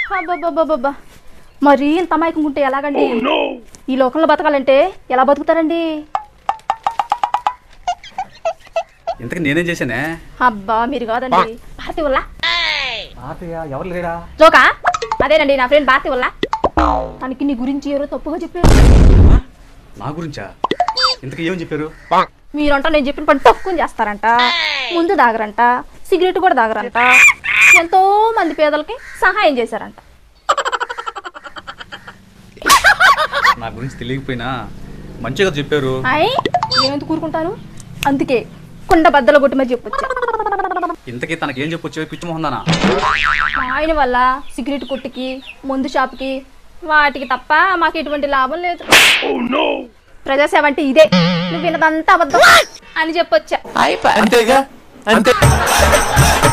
అబ్బబ్బబ్బబ్బబ్బా మరి ఇంత అమాయకంగా ఉంటే ఎలాగండి ఈ లోకంలో బతకాలంటే ఎలా బతుకుతారండి ఇంతకు నేనేం చేశానే అబ్బా మీరు కాదండి భారతి వల్ల తాతయ్య ఎవరు లేరా జోకా అదేనండి నా ఫ్రెండ్ భారతి వల్ల తనకి నీ గురించి ఎవరో తప్పుగా చెప్పారు నా గురించా ఇంతకు ఏమని చెప్పారు మీరంట నేను చెప్పిన పని తక్కువ చేస్తారంట ముందు దాగరంట సిగరెట్ కూడా దాగరంట ఎంతో మంది పేదలకి సహాయం చేశారంట నా గురించి తెలియకపోయినా మంచిగా చెప్పారు అయ్ ఏమెందుకు కూరుకుంటాను అందుకే కుండ బద్దలు కొట్టి మరి చెప్పొచ్చా ఇంతకీ తనకేం చెప్పొచ్చు పిచ్చి మొహందానా మా ఆయన వల్ల సిగరెట్ కొట్టుకి మందు షాప్కి వాటికి తప్ప మాకు ఎటువంటి లాభం లేదు ప్రజాసేవ అంటే ఇదే నువ్వు విన్నదంతా అబద్ధం అని చెప్పొచ్చా అంతేగా అంతే